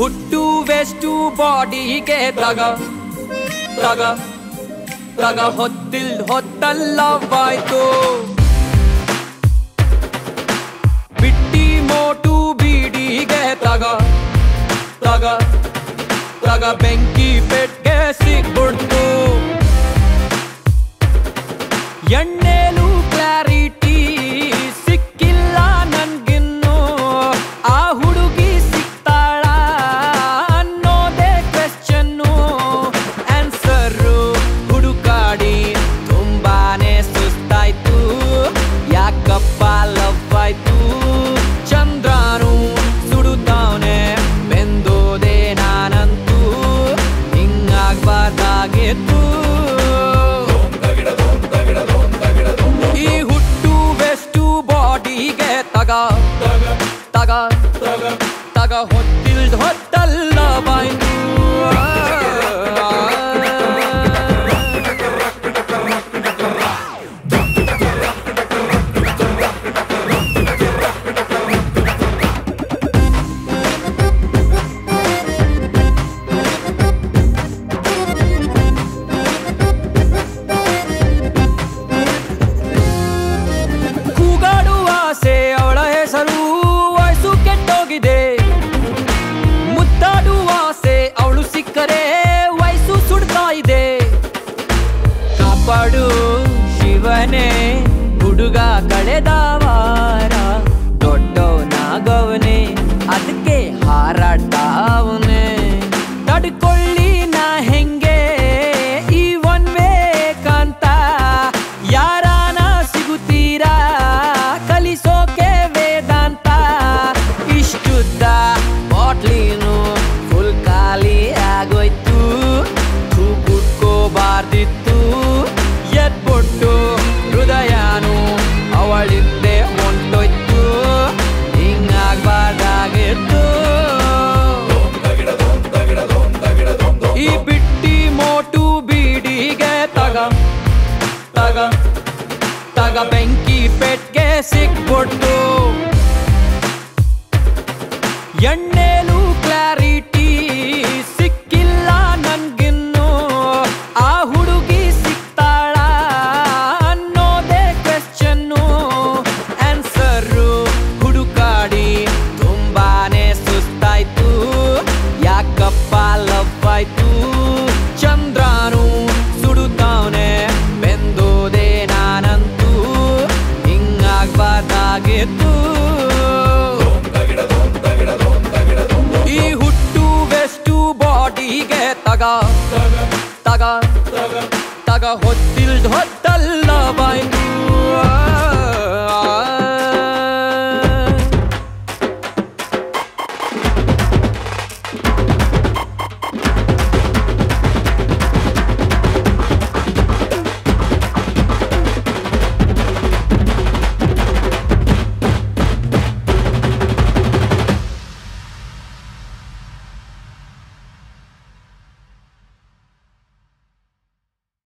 ಹುಟ್ಟು ವೆಸ್ಟು ಬಾಡಿಗೆ ತಗ ತಗ ತಗ ಹೊತ್ತಿಲ್ ಹೊತ್ತಲ್ಲವಾಯ್ತು ಬಿಟ್ಟಿ ಮೋಟು ಬೀಡಿಗೆ ತಗ ತಗ ತಗ ಬೆಂಕಿ ಪೆಟ್ಗೆ ಸಿಕ್ಬಿಡ್ತು ಎಣ್ಣೆಲು ಕ್ಲಾರಿಟಿ ಸಿಕ್ಕಿಲ್ಲ ನನ್ಗಿನ್ನು ಆ ಹುಡುಗಿ ಸಿಗ್ತಾಳ ಅನ್ನೋದೇ ಕ್ವೆಶ್ಚನ್ನು ಆನ್ಸರು ಹುಡುಕಾಡಿ ತುಂಬಾನೇ ಸುಸ್ತಾಯ್ತು ಯಾಕಪ್ಪ ಲವ್ ಆಯ್ತು ಚಂದ್ರನು ಸುಡುತ್ತಾವನೆ ಬೆಂದೋದೆ ನಾನಂತೂ ಹಿಂಗಾಗ್ಬಾರ್ದಾಗಿತ್ತು ಈ ಹುಟ್ಟು ವೆಸ್ಟು ಬಾಡಿಗೆ ತಗ ತಗ ತಗ ಹೊತ್ತಿಲ್ದ ಹೊತ್ತಲ್ಲ ಬಾಯ್ತು ಕೂಗಾಡುವ ಆಸೆ ಅವಳ ಹೆಸರು ವಯಸ್ಸು ಕೆಟ್ಟೋಗಿದೆ ಮುದ್ದಾಡುವ ಆಸೆ ಅವಳು ಸಿಕ್ಕರೆ ವಯಸ್ಸು ಸುಡ್ತಾ ಇದೆ ಕಾಪಾಡು ಶಿವನೇ ಹುಡುಗ ಕಳೆದ ವಾರ ದೊಡ್ಡವನಾಗವನೆ ಅದಕ್ಕೆ ಹಾರಾಡ್ತಾವನೆ ತಡ್ಕೊಳ್ಳಿ ನಾ ಹೆಂಗೆ ಈ ಒನ್ ವೇ ಕಾಂತ ಯಾರಾನ ಸಿಗುತ್ತೀರಾ ಕಲಿಸೋಕೆ ವೇದಾಂತ ಇಷ್ಟುದ್ದ ಬಾಟ್ಲಿನು ಫುಲ್ ಖಾಲಿ ಆಗೋಯ್ತು ಥೂ ಕುಟ್ಕೋಬಾರ್ದಿತ್ತು ಎದ್ಬಿಟ್ಟು ಹೃದಯನು ಅವಳಿಂದೆ ಹೊಂಟೋಯ್ತು ಹಿಂಗಾಗ್ಬಾರ್ದಾಗಿತ್ತು ಈ ಬಿಟ್ಟಿ ಮೋಟು ಬೀಡಿಗೆ ತಗ ತಗ ತಗ ಬೆಂಕಿ ಪೆಟ್ಗೆ ಸಿಕ್ಬಿಟ್ಟು ಎಣ್ಣೆಲು ಕ್ಲಾರಿಟಿ ಸಿಕ್ಕಿಲ್ಲ ನನ್ಗಿನ್ನು ಆ ಹುಡುಗಿ ಸಿಗ್ತಾಳ ಅನ್ನೋದೇ ಕ್ವೆಶ್ಚನ್ನು ಆನ್ಸರು ಹುಡುಕಾಡಿ ತುಂಬಾನೇ ಸುಸ್ತಾಯ್ತು ಯಾಕಪ್ಪ ಲವ್ ಆಯ್ತು ಚಂದ್ರನು ಸುಡುತ್ತಾವನೆ ಬೆಂದೋದೆ ನಾನಂತೂ ಹಿಂಗಾಗ್ಬಾರ್ದಾಗಿತ್ತು ಈ ಹುಟ್ಟು ವೆಸ್ಟು ಬಾಡಿಗೆ ತಗ ತಗ ತಗ ಹೊತ್ತಿಲ್ದ ಹೊತ್ತಲ್ಲ ಬಾಯ್ತು